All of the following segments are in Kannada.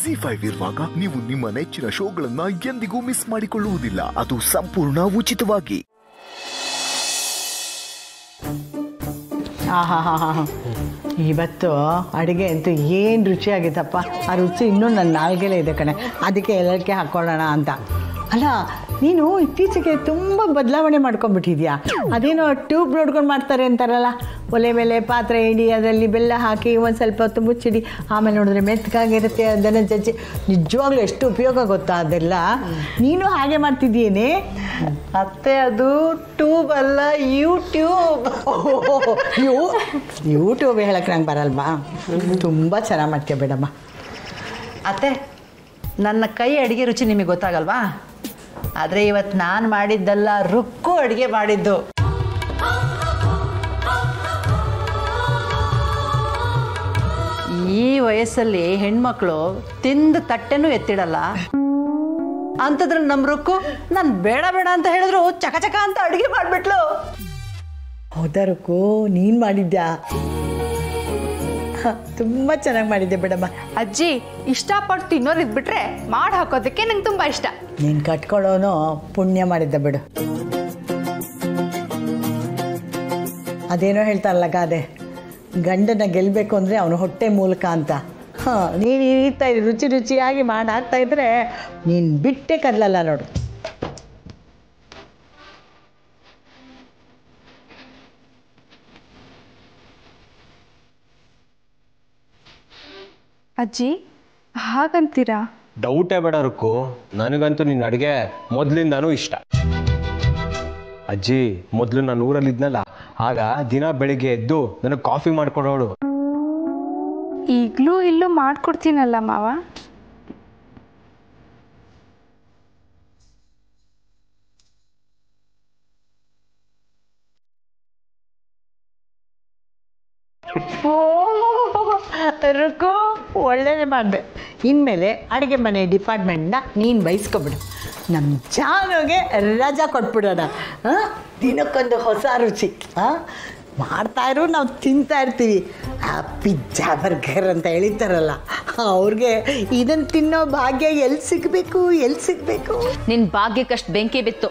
ಜಿ ಫೈವ್ ಇರುವಾಗ ನೀವು ನಿಮ್ಮ ನೆಚ್ಚಿನ ಶೋಗಳನ್ನ ಎಂದಿಗೂ ಮಿಸ್ ಮಾಡಿಕೊಳ್ಳುವುದಿಲ್ಲ ಅದು ಸಂಪೂರ್ಣ ಉಚಿತವಾಗಿ ಹಾ ಹಾ ಹಾ ಹಾ ಇವತ್ತು ಅಡುಗೆ ಅಂತೂ ಏನು ರುಚಿಯಾಗಿತ್ತಪ್ಪ ಆ ರುಚಿ ಇನ್ನೂ ನನ್ನ ನಾಲ್ಗೆಲೇ ಇದೆ ಕಣೆ ಅದಕ್ಕೆ ಎಲ್ಲಕ್ಕೆ ಹಾಕ್ಕೊಳ್ಳೋಣ ಅಂತ ಅಲ್ಲ ನೀನು ಇತ್ತೀಚೆಗೆ ತುಂಬ ಬದಲಾವಣೆ ಮಾಡ್ಕೊಂಡ್ಬಿಟ್ಟಿದ್ಯಾ ಅದೇನೋ ಟ್ಯೂಬ್ ನೋಡ್ಕೊಂಡು ಮಾಡ್ತಾರೆ ಅಂತಾರಲ್ಲ ಒಲೆ ಮೇಲೆ ಪಾತ್ರೆ ಇಡಿ ಅದರಲ್ಲಿ ಬೆಲ್ಲ ಹಾಕಿ ಒಂದು ಸ್ವಲ್ಪ ಹೊತ್ತು ಮುಚ್ಚಿಡಿ ಆಮೇಲೆ ನೋಡಿದ್ರೆ ಮೆತ್ತಗಾಗಿರುತ್ತೆ ಅದನ್ನು ಜಜ್ಜಿ ನಿಜವಾಗ್ಲೂ ಎಷ್ಟು ಉಪಯೋಗ ಗೊತ್ತಾ ಅದೆಲ್ಲ ನೀನು ಹಾಗೆ ಮಾಡ್ತಿದ್ದೀಯೇನೆ ಅತ್ತೆ ಅದು ಟ್ಯೂಬ್ ಅಲ್ಲ ಯೂಟ್ಯೂಬ್ ಯೂ ಯೂಟ್ಯೂಬ್ ಹೇಳಕ್ಕೆ ನಂಗೆ ಬರಲ್ವಾ ತುಂಬ ಚೆನ್ನಾಗಿ ಮಾಡ್ತೀಯ ಬೇಡಮ್ಮ ಅತ್ತೆ ನನ್ನ ಕೈ ಅಡುಗೆ ರುಚಿ ನಿಮಗೆ ಗೊತ್ತಾಗಲ್ವಾ ಆದರೆ ಇವತ್ತು ನಾನು ಮಾಡಿದ್ದಲ್ಲ ರುಕ್ಕು ಅಡುಗೆ ಮಾಡಿದ್ದು ಈ ವಯಸ್ಸಲ್ಲಿ ಹೆಣ್ಮಕ್ಳು ತಿಂದ ತಟ್ಟೆನೂ ಎತ್ತಿಡಲ್ಲ ಅಂಥದ್ರ ನಮ್ಮ ರುಕ್ಕು ನಾನು ಬೇಡ ಬೇಡ ಅಂತ ಹೇಳಿದ್ರು ಚಕ ಚಕ ಅಂತ ಅಡುಗೆ ಮಾಡಿಬಿಟ್ಲು ಹೌದರಕ್ಕೂ ನೀನು ಮಾಡಿದ್ಯಾ ಹ, ತುಂಬ ಚೆನ್ನಾಗಿ ಮಾಡಿದ್ದೆ ಬಿಡಮ್ಮ ಅಜ್ಜಿ ಇಷ್ಟಪಟ್ಟು ತಿನ್ನೋರು ಇದ್ಬಿಟ್ರೆ ಮಾಡಿ ಹಾಕೋದಕ್ಕೆ ನಂಗೆ ತುಂಬಾ ಇಷ್ಟ ನೀನು ಕಟ್ಕೊಳ್ಳೋನು ಪುಣ್ಯ ಮಾಡಿದ್ದ ಬಿಡು ಅದೇನೋ ಹೇಳ್ತಾರಲ್ಲ ಗಾದೆ ಗಂಡನ ಗೆಲ್ಲಬೇಕು ಅಂದರೆ ಅವನು ಹೊಟ್ಟೆ ಮೂಲಕ ಅಂತ ಹಾಂ ನೀನು ಈ ರೀತಿ ರುಚಿ ರುಚಿಯಾಗಿ ಮಾಡಿ ಹಾಕ್ತಾ ಇದ್ರೆ ನೀನು ಬಿಟ್ಟೆ ಕದಲಲ್ಲ ನೋಡು ಅಜ್ಜಿ ಹಾಗಂತೀರಾ ಡೌಟೇ ಬೇಡ ರುಕ್ಕು ನನಗಂತೂ ನಿನ್ನ ಅಡುಗೆ ಮೊದಲಿಂದಾನೂ ಇಷ್ಟ ಅಜ್ಜಿ ಮೊದಲು ನಾನು ಊರಲ್ಲಿದ್ನಲ್ಲ ಆಗ ದಿನ ಬೆಳಿಗ್ಗೆ ಎದ್ದು ನನಗೆ ಕಾಫಿ ಮಾಡ್ಕೊಡೋಳು ಈಗಲೂ ಇಲ್ಲೂ ಮಾಡ್ಕೊಡ್ತೀನಲ್ಲ ಮಾವ ರುಕೋ ಒಳ್ಳೇದೇ ಮಾಡಿದೆ ಇನ್ಮೇಲೆ ಅಡುಗೆ ಮನೆ ಡಿಪಾರ್ಟ್ಮೆಂಟ್ನ ನೀನು ಬಯಸ್ಕೊಬಿಡು ನಮ್ಮ ಜಾನುಗೆ ರಜಾ ಕೊಟ್ಬಿಡೋಣ ಹಾಂ ದಿನಕ್ಕೊಂದು ಹೊಸ ರುಚಿ ಹಾಂ ಮಾಡ್ತಾಯಿರು ನಾವು ತಿಂತಾ ಇರ್ತೀವಿ ಆ ಪಿಜ್ಜಾ ಬರ್ಗರ್ ಅಂತ ಹೇಳಿತಾರಲ್ಲ ಅವ್ರಿಗೆ ಇದನ್ನು ತಿನ್ನೋ ಭಾಗ್ಯ ಎಲ್ಲಿ ಸಿಗಬೇಕು ಎಲ್ಲಿ ಸಿಗಬೇಕು ನಿನ್ ಭಾಗ್ಯಕ್ಕಷ್ಟು ಬೆಂಕಿ ಬಿತ್ತು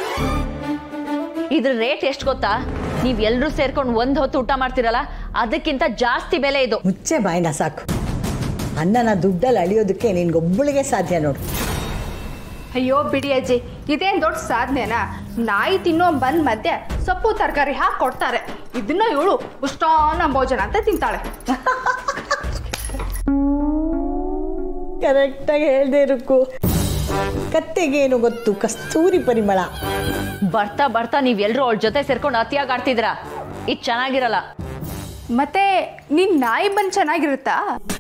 ಇದ್ರ ರೇಟ್ ಎಷ್ಟು ಗೊತ್ತಾ ನೀವ್ ಎಲ್ರೂ ಸೇರ್ಕೊಂಡು ಒಂದ್ ಹೊತ್ತು ಊಟ ಮಾಡ್ತಿರಲ್ಲ ಅದಕ್ಕಿಂತ ಜಾಸ್ತಿ ಬೆಲೆ ಇದು ಮುಚ್ಚೆ ಬಾಯಿನ ಸಾಕು ಅನ್ನನ ದುಡ್ಡಲ್ಲಿ ಅಳಿಯೋದಕ್ಕೆ ನಿನ್ಗೊಬ್ಬಳಿಗೆ ಸಾಧ್ಯ ನೋಡು ಅಯ್ಯೋ ಬಿಡಿ ಅಜ್ಜಿ ಇದೇನ್ ದೊಡ್ಡ ಸಾಧನೆನಾ ನಾಯಿ ತಿನ್ನೋ ಬಂದ್ ಮಧ್ಯೆ ಸೊಪ್ಪು ತರಕಾರಿ ಹಾಕಿ ಕೊಡ್ತಾರೆ ಇದನ್ನ ಇವಳು ಉಷ್ಟಾನ ಭೋಜನ ಅಂತ ತಿಂತಾಳೆ ಕರೆಕ್ಟಾಗಿ ಹೇಳ್ದೆ ಇರಕ್ಕು ಕತ್ತೆಗೇನು ಗೊತ್ತು ಕಸ್ತೂರಿ ಪರಿಮಳ ಬರ್ತಾ ಬರ್ತಾ ನೀವ್ ಎಲ್ರೂ ಅವಳ ಜೊತೆ ಸೇರ್ಕೊಂಡು ಅತಿಯಾಗಿ ಆಡ್ತಿದ್ರ ಇದು ಚೆನ್ನಾಗಿರಲ್ಲ ಮತ್ತೆ ನಿನ್ ನಾಯಿ ಬಂದ್ ಚೆನ್ನಾಗಿರುತ್ತಾ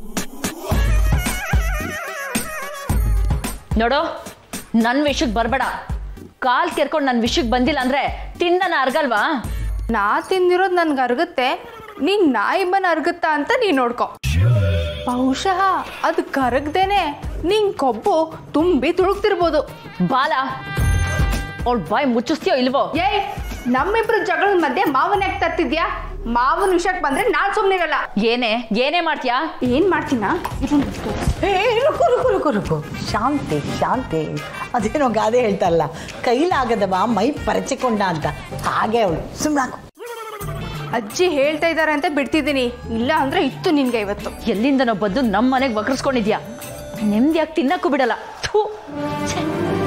ನೋಡು ನನ್ ವಿಷಯಕ್ಕೆ ಬರ್ಬೇಡ ಕಾಲ್ ಕೆರ್ಕೊಂಡು ನನ್ ವಿಷಯಕ್ಕೆ ಬಂದಿಲ್ಲ ಅಂದ್ರೆ ತಿಂದನ ಅರ್ಗಲ್ವಾ ನಾ ತಿಂದಿರೋದು ನನ್ಗೆ ಅರ್ಗುತ್ತೆ ನೀನ್ ನಾಯಿ ಬನ್ ಅರ್ಗುತ್ತಾ ಅಂತ ನೀ ನೋಡ್ಕೊ ಬಹುಶಃ ಅದು ಕರಗ್ದೇನೆ ನಿನ್ ಕೊಬ್ಬು ತುಂಬಿ ತುಳುಕ್ತಿರ್ಬೋದು ಬಾಲ ಅವಳ ಬಾಯ್ ಮುಚ್ಚಿಸ್ತೀಯೋ ಇಲ್ವೋ ಏಯ್ ನಮ್ಮಿಬ್ರು ಜಗಳದ ಮಧ್ಯೆ ಮಾವನ ಯಾಕೆ ತರ್ತಿದ್ಯಾ ಮಾವನ ವಿಷಯಕ್ಕೆ ಬಂದ್ರೆ ನಾನ್ ಸುಮ್ನಿರಲ್ಲ ಏನೇ ಏನೇ ಮಾಡ್ತೀಯಾ ಏನ್ ಮಾಡ್ತೀನಾ ಇದೊಂದು ಏ ರುಕು ರುಕು ರುಕು ರುಕು ಶಾಂತಿ ಶಾಂತಿ ಅದೇನೋ ಗಾದೆ ಹೇಳ್ತಾರಲ್ಲ ಕೈಲಾಗದವ ಮೈ ಪರಚಿಕೊಂಡ ಅಂತ ಹಾಗೆ ಅವಳು ಸುಮ್ಮನಾಕು ಅಜ್ಜಿ ಹೇಳ್ತಾ ಇದಾರೆ ಅಂತ ಬಿಡ್ತಿದ್ದೀನಿ ಇಲ್ಲ ಅಂದ್ರೆ ಇತ್ತು ನಿನ್ಗೆ ಇವತ್ತು ಎಲ್ಲಿಂದನೋ ಬಂದು ನಮ್ಮ ಮನೆಗೆ ವಕ್ರಿಸ್ಕೊಂಡಿದ್ಯಾ ನೆಮ್ಮದಿಯಾಗಿ ತಿನ್ನಕ್ಕೂ ಬಿಡಲ್ಲ ಥೂ ಛೆ.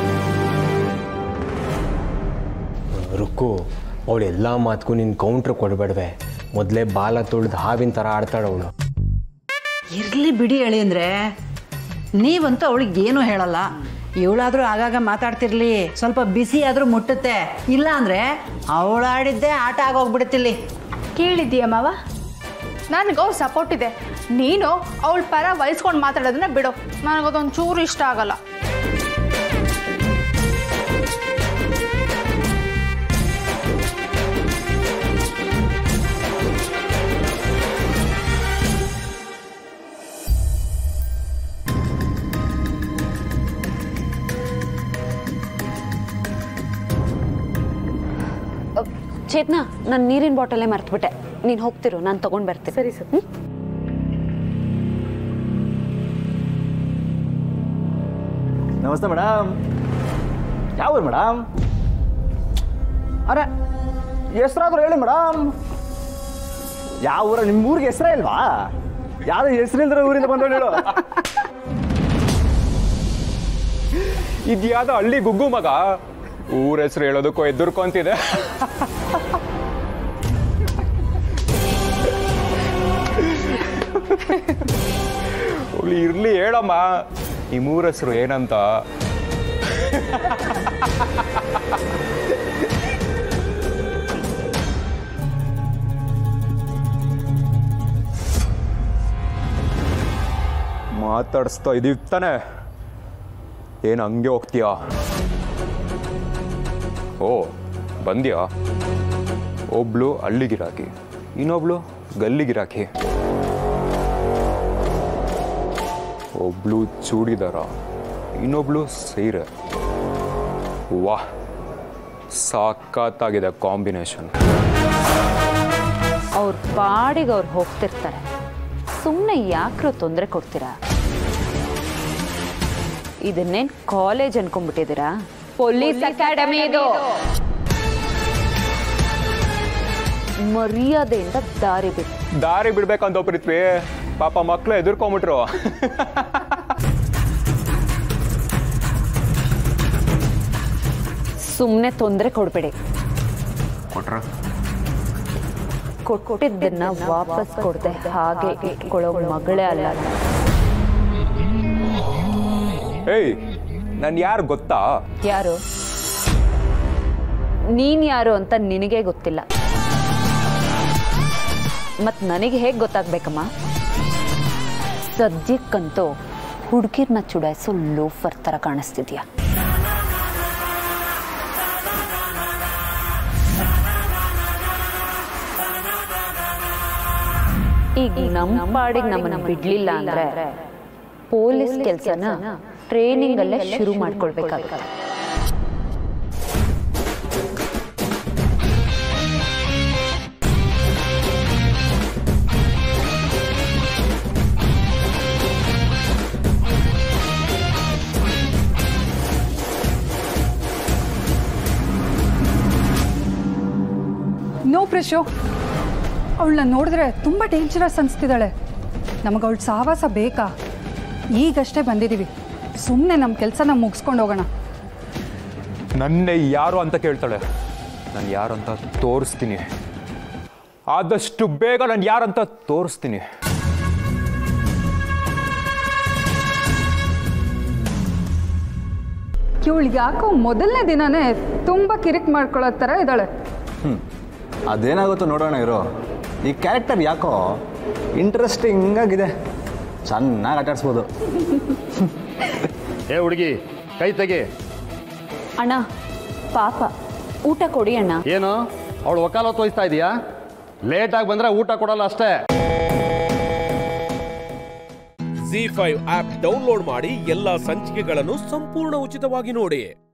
ರುಕ್ಕು ಅವಳು ಎಲ್ಲ ಮಾತಕ್ಕೂ ನೀನು ಕೌಂಟ್ರ್ ಕೊಡಬೇಡವೆ ಮೊದಲೇ ಬಾಲ ತುಳಿದು ಹಾವಿನ ಥರ ಆಡ್ತಾಳವಳು ಇರ್ಲಿ ಬಿಡಿ ಹೇಳಿ ಅಂದರೆ ನೀವಂತೂ ಅವಳಿಗೆ ಏನೂ ಹೇಳಲ್ಲ ಇವಳಾದರೂ ಆಗಾಗ ಮಾತಾಡ್ತಿರ್ಲಿ ಸ್ವಲ್ಪ ಬಿಸಿ ಆದರೂ ಮುಟ್ಟುತ್ತೆ ಇಲ್ಲ ಅಂದರೆ ಅವಳಾಡಿದ್ದೇ ಆಟ ಆಗೋಗ್ಬಿಡುತ್ತಿಲ್ಲಿ ಕೇಳಿದ್ದೀಯ ಮಾವ ನನಗೆ ಅವ್ಳು ಸಪೋರ್ಟ್ ಇದೆ ನೀನು ಅವಳ ಪರ ವಹಿಸ್ಕೊಂಡು ಮಾತಾಡೋದನ್ನ ಬಿಡು ನನಗದೊಂದು ಚೂರು ಇಷ್ಟ ಆಗಲ್ಲ ಚೇತನ ನಾನು ನೀರಿನ ಬಾಟಲೇ ಮರ್ತ್ಬಿಟ್ಟೆ ನೀನು ಹೋಗ್ತಿರು ನಾನು ತಗೊಂಡ್ ಬರ್ತೀನಿ ಸರಿ ಸರ್ ನಮಸ್ತೆ ಮೇಡಮ್ ಯಾವ ಊರು ಮೇಡಮ್ ಅರೆ ಹೆಸ್ರಾದ್ರು ಹೇಳಿ ಮೇಡಮ್ ಯಾವ ಊರ ನಿಮ್ಮ ಊರಿಗೆ ಹೆಸರೇ ಇಲ್ವಾ ಯಾರು ಹೆಸರಿಲ್ದ್ರೆ ಊರಿಂದ ಬಂದವಳು ಹೇಳು ಇದ್ಯಾವುದೋ ಹಳ್ಳಿ ಗುಗ್ಗು ಮಗ ಊರ ಹೆಸರು ಹೇಳೋದಕ್ಕೂ ಎದುರ್ಕೊಂತಿದೆ ಹೋಗ್ಲಿ ಇರ್ಲಿ ಹೇಳಮ್ಮ ನಿಮ್ಮೂರ ಹೆಸರು ಏನಂತ ಮಾತಾಡಿಸ್ತಾ ಇದೀವಿ ತಾನೆ ಏನು ಹಂಗೆ ಹೋಗ್ತೀಯಾ ಓ ಬಂದ್ಯಾ ಒಬ್ಳು ಹಳ್ಳಿಗಿರಾಕಿ ಇನ್ನೊಬ್ಳು ಗಲ್ಲಿಗಿರಾಕಿ ಒಬ್ಳು ಚೂಡಿದಾರ ಇನ್ನೊಬ್ಳು ಸೀರೆ ವಾಹ್ ಸಾಕಾಗಿದೆ ಕಾಂಬಿನೇಷನ್ ಅವ್ರ ಪಾಡಿಗೆ ಅವ್ರು ಹೋಗ್ತಿರ್ತಾರೆ ಸುಮ್ಮನೆ ಯಾಕ್ರೋ ತೊಂದರೆ ಕೊಡ್ತೀರಾ ಇದನ್ನೇನ್ ಕಾಲೇಜ್ ಅನ್ಕೊಂಡ್ಬಿಟ್ಟಿದ್ದೀರಾ ಪೊಲೀಸ್ ಅಕಾಡೆಮಿ ಇದು ಮರ್ಯಾದೆಯಿಂದ ದಾರಿ ಬಿಡಿ ದಾರಿ ಬಿಡ್ಬೇಕಂತ ಒಬ್ರಿತ್ವಿ ಪಾಪ ಮಕ್ಕಳು ಎದುರ್ಕೊಂಬಿಟ್ರು ಸುಮ್ಮನೆ ತೊಂದರೆ ಕೊಡ್ಬೇಡಿ ಕೊಟ್ರ ಕೊಟ್ಟಿದ್ದನ್ನ ವಾಪಸ್ ಕೊಡದೆ ಹಾಗೆ ಇಟ್ಕೊಳ್ಳೋ ಮಗಳೇ ಅಲ್ಲ ನಾನು. ಏಯ್ ನಾನು ಯಾರು ಗೊತ್ತಾ ಯಾರು ನೀನ್ ಯಾರು ಅಂತ ನಿನಗೆ ಗೊತ್ತಿಲ್ಲ ಮತ್ ನನಗೆ ಹೇಗೆ ಗೊತ್ತಾಗ್ಬೇಕಮ್ಮ ಸದ್ಯಕ್ಕಂತೂ ಹುಡುಗಿರ್ನ ಚುಡಾಯಿಸೋ ಲೋಫರ್ ಥರ ಕಾಣಿಸ್ತಿದ್ಯಾ ಈಗ ನಮ್ಮ ಪಾಡಿಗೆ ನಮ್ಮನ್ನ ಬಿಡ್ಲಿಲ್ಲ ಅಂದ್ರೆ ಪೊಲೀಸ್ ಕೆಲಸನ ಟ್ರೈನಿಂಗ್ ಅಲ್ಲೇ ಶುರು ಮಾಡ್ಕೊಳ್ಬೇಕಾಗುತ್ತೆ ನೋ ಪ್ರೆಶೋ ಅವಳನ್ನ ನೋಡಿದ್ರೆ ತುಂಬ ಡೇಂಜರಸ್ ಅನಿಸ್ತಿದ್ದಾಳೆ ನಮಗೆ ಅವಳ ಸಹವಾಸ ಬೇಕಾ ಈಗಷ್ಟೇ ಬಂದಿದ್ದೀವಿ ಸುಮ್ಮನೆ ನಮ್ಮ ಕೆಲಸನ ಮುಗಿಸ್ಕೊಂಡು ಹೋಗೋಣ ನನ್ನೇ ಯಾರು ಅಂತ ಕೇಳ್ತಾಳೆ ನಾನು ಯಾರು ಅಂತ ತೋರಿಸ್ತೀನಿ ಆದಷ್ಟು ಬೇಗ ನಾನು ಯಾರಂತ ತೋರಿಸ್ತೀನಿ ಇವಳಿಗೆ ಯಾಕೋ ಮೊದಲನೇ ದಿನನೇ ತುಂಬ ಕಿರಿಕ್ ಮಾಡ್ಕೊಳ್ಳೋ ಥರ ಇದ್ದಾಳೆ ಅದೇನಾಗುತ್ತೋ ನೋಡೋಣ ಇರೋ ಈ ಕ್ಯಾರೆಕ್ಟರ್ ಯಾಕೋ ಇಂಟ್ರೆಸ್ಟಿಂಗ್ ಆಗಿದೆ ಚೆನ್ನಾಗಿ ಆಟಾಡ್ಸ್ಬೋದು ಏ ಹುಡುಗಿ ಕೈ ತೆಗಿ ಅಣ್ಣ ಪಾಪ ಊಟ ಕೊಡಿ ಅಣ್ಣ ಏನು ಅವಳು ವಕಾಲತ್ತು ವಹಿಸ್ತಾ ಇದೀಯಾ ಲೇಟಾಗಿ ಬಂದ್ರೆ ಊಟ ಕೊಡಲ್ಲ ಅಷ್ಟೇ ಜಿ ಫೈವ್ ಆಪ್ ಡೌನ್ಲೋಡ್ ಮಾಡಿ ಎಲ್ಲಾ ಸಂಚಿಕೆಗಳನ್ನು ಸಂಪೂರ್ಣ ಉಚಿತವಾಗಿ ನೋಡಿ